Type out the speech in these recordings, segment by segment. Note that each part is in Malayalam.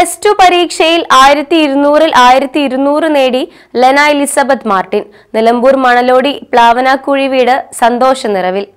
പ്ലസ് ടു പരീക്ഷയിൽ ആയിരത്തി ഇരുന്നൂറിൽ ആയിരത്തി ഇരുന്നൂറ് നേടി Lena Elizabeth Martin Nilambur Manalodi Plavanakuzhi വീട് സന്തോഷ നിറവിൽ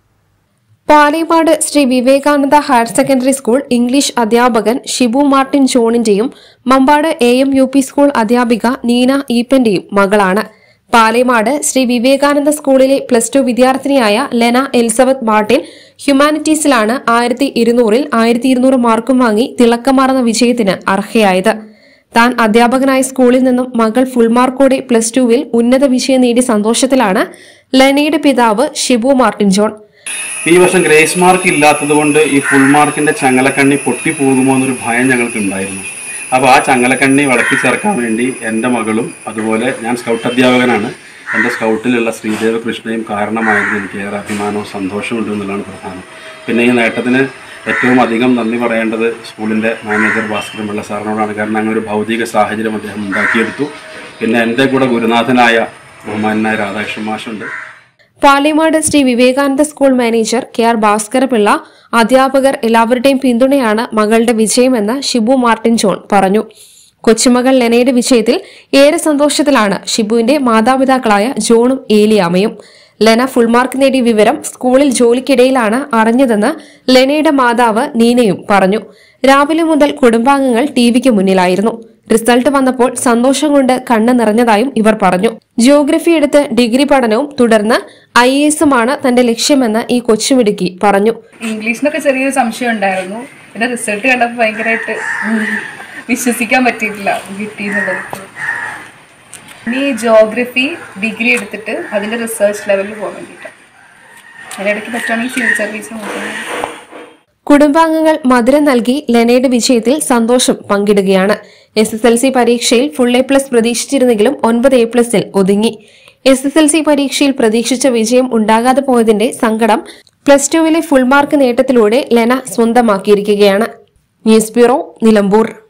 Palemad Shri Vivekananda higher secondary school English അധ്യാപകൻ ഷിബു മാർട്ടിൻ ജോണിന്റെയും Mambad A M U P school അധ്യാപിക നീന ഈപ്പന്റെയും മകളാണ് പാലേമാട് ശ്രീ വിവേകാനന്ദ സ്കൂളിലെ പ്ലസ് ടു വിദ്യാർത്ഥിനിയായ ലെന എലിസബത്ത് മാർട്ടിൻ ഹ്യൂമാനിറ്റീസിലാണ് ആയിരത്തി ഇരുന്നൂറിൽ ആയിരത്തി ഇരുന്നൂറ് മാർക്കും വാങ്ങി തിളക്കമാർന്ന വിജയത്തിന് അർഹയായത് താൻ അധ്യാപകനായ സ്കൂളിൽ നിന്നും മകൾ ഫുൾ മാർക്കോടെ പ്ലസ് ടുവിൽ ഉന്നത വിജയം നേടിയ സന്തോഷത്തിലാണ് ലെനയുടെ പിതാവ് ഷിബു മാർട്ടിൻ ജോൺ ഈ വർഷം ഗ്രേസ് മാർക്ക് ഇല്ലാത്തത് കൊണ്ട് ഈ ഫുൾ മാർക്കിന്റെ ചങ്ങലക്കണ്ണി പൊട്ടിപ്പോകുമോ എന്നൊരു ഭയം ഞങ്ങൾക്ക് ഉണ്ടായിരുന്നു അപ്പോൾ ആ ചങ്ങലക്കണ്ണി വളർത്തി ചേർക്കാൻ വേണ്ടി എൻ്റെ മകളും അതുപോലെ ഞാൻ സ്കൗട്ട് അധ്യാപകനാണ് എൻ്റെ സ്കൗട്ടിലുള്ള ശ്രീദേവ കൃഷ്ണയും കാരണമായിരുന്നു എനിക്ക് ഏറെ അഭിമാനവും സന്തോഷമുണ്ട് എന്നുള്ളതാണ് പ്രധാനം പിന്നെ ഈ നേട്ടത്തിന് ഏറ്റവും അധികം നന്ദി പറയേണ്ടത് സ്കൂളിൻ്റെ മാനേജർ ഭാസ്കരൻ പിള്ള സാറിനോടാണ് കാരണം അങ്ങനെ ഒരു ഭൗതിക സാഹചര്യം അദ്ദേഹം ഉണ്ടാക്കിയെടുത്തു പിന്നെ എൻ്റെ കൂടെ ഗുരുനാഥനായ ബഹുമാനായ രാധാകൃഷ്ണൻ മാഷുണ്ട് Palemad Shri Vivekananda school manager K R Bhaskarapillai അധ്യാപകർ എല്ലാവരുടെയും പിന്തുണയാണ് മകളുടെ വിജയമെന്ന് ഷിബു മാർട്ടിൻ ജോൺ പറഞ്ഞു കൊച്ചുമകൾ ലെനയുടെ വിജയത്തിൽ ഏറെ സന്തോഷത്തിലാണ് ഷിബുവിന്റെ മാതാപിതാക്കളായ ജോണും ഏലിയാമയും ലെന ഫുൾ മാർക്ക് നേടിയ വിവരം സ്കൂളിൽ ജോലിക്കിടയിലാണ് അറിഞ്ഞതെന്ന് ലെനയുടെ മാതാവ് നീനയും പറഞ്ഞു രാവിലെ മുതൽ കുടുംബാംഗങ്ങൾ ടിവിക്ക് മുന്നിലായിരുന്നു റിസൾട്ട് വന്നപ്പോൾ സന്തോഷം കൊണ്ട് കണ്ണ് നിറഞ്ഞതായും ഇവർ പറഞ്ഞു ജിയോഗ്രഫി എടുത്ത് ഡിഗ്രി പഠനവും തുടർന്ന് ഐ എ എസുമാണ് തന്റെ ലക്ഷ്യമെന്ന് ഈ കൊച്ചുമിടുക്കി പറഞ്ഞു ഇംഗ്ലീഷിനൊക്കെ ചെറിയൊരു സംശയം ഉണ്ടായിരുന്നു പിന്നെ റിസൾട്ട് കണ്ടപ്പോൾ ഭയങ്കരമായിട്ട് വിശ്വസിക്കാൻ പറ്റിയിട്ടില്ല കിട്ടി എന്നുള്ളത് ഇനി ജോഗ്രഫി ഡിഗ്രി എടുത്തിട്ട് അതിന്റെ റിസർച്ച് ലെവലിൽ പോകാൻ വേണ്ടിയിട്ടാണ് അതിനിടയ്ക്ക് പറ്റുവാണെങ്കിൽ സിവിൽ സർവീസ് നോക്കണം കുടുംബാംഗങ്ങൾ മധുരം നൽകി ലെനയുടെ വിജയത്തിൽ സന്തോഷം പങ്കിടുകയാണ് എസ് എസ് എൽ സി പരീക്ഷയിൽ ഫുൾ എ പ്ലസ് പ്രതീക്ഷിച്ചിരുന്നെങ്കിലും ഒൻപത് എ പ്ലസിൽ ഒതുങ്ങി എസ് എസ് എൽ സി പരീക്ഷയിൽ പ്രതീക്ഷിച്ച വിജയം ഉണ്ടാകാതെ പോയതിന്റെ സങ്കടം പ്ലസ് ടുവിലെ ഫുൾ മാർക്ക് നേട്ടത്തിലൂടെ ലെന സ്വന്തമാക്കിയിരിക്കുകയാണ് ന്യൂസ് ബ്യൂറോ നിലമ്പൂർ